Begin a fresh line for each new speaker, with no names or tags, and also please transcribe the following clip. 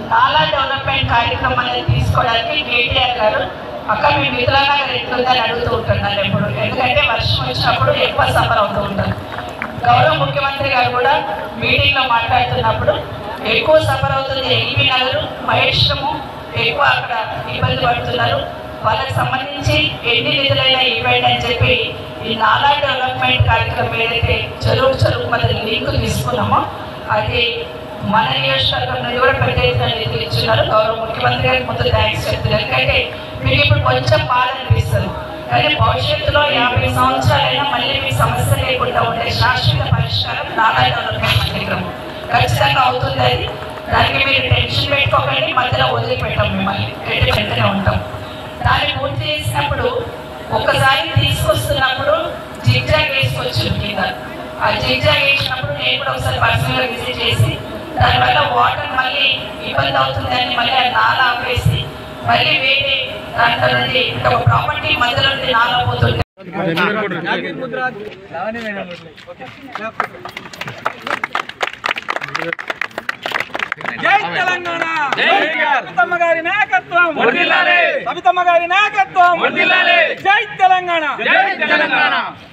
నాలా డెవలప్మెంట్ కార్యక్రమం అనేది తీసుకోవడానికి కేటీఆర్ గారు అక్క మీ మిథులానగర్ ఎట్లుందని అడుగుతూ ఉంటున్నారు ఎప్పుడు ఎందుకంటే వర్షం వచ్చినప్పుడు ఎక్కువ సఫర్ అవుతూ ఉంటారు గౌరవ ముఖ్యమంత్రి గారు కూడా మీటింగ్లో మాట్లాడుతున్నప్పుడు ఎక్కువ సఫర్ అవుతుంది ఎల్బీ నగర్ మహేశ్వరము ఎక్కువ అక్కడ ఇబ్బంది పడుతున్నారు వాళ్ళకి సంబంధించి ఎన్ని నిధులైనా ఇవ్వండి అని చెప్పి ఈ నాలా డెవలప్మెంట్ కార్యక్రమం ఏదైతే చెరువు చెరువు మధ్య లింక్ తీసుకున్నామో అది మన నియోజకవర్గం నుండి కూడా పెద్ద ఎత్తున నిధులు ఇచ్చున్నారు గౌరవ ముఖ్యమంత్రి గారికి ముందు థ్యాంక్స్ చెప్తున్నారు ఎందుకంటే మీకు ఇప్పుడు కొంచెం బాధ అనిపిస్తుంది కానీ భవిష్యత్తులో యాభై సంవత్సరాలైనా మళ్ళీ మీ సమస్య లేకుండా ఉండే శాశ్వత పరిష్కారం నాలా డెవలప్మెంట్ కార్యక్రమం ఖచ్చితంగా అవుతుంది అది దానికి మీరు టెన్షన్ పెట్టుకోకండి మధ్యలో వదిలిపెట్టాం మిమ్మల్ని ఎట్టి వెంటనే ఉంటాం దాన్ని పూర్తి చేసినప్పుడు ఒకసారి తీసుకొస్తున్నప్పుడు జిగ్జాగ్ వేసుకొచ్చు కింద ఆ జిగ్జాగ్ వేసినప్పుడు నేను కూడా ఒకసారి పర్సనల్గా విజిట్ చేసి దానివల్ల వాటర్ మళ్ళీ ఇబ్బంది అవుతుందని మళ్ళీ ఆ నాలా ఆపేసి మళ్ళీ వేరే దాంట్లో నుండి ఒక ప్రాపర్టీ మధ్యలో నుండి నాలా పోతుంది
జై తెలంగాణ సబితమ్మ గారి నాయకత్వం సబితమ్మ గారి నాయకత్వం జై తెలంగాణ
జై తెలంగాణ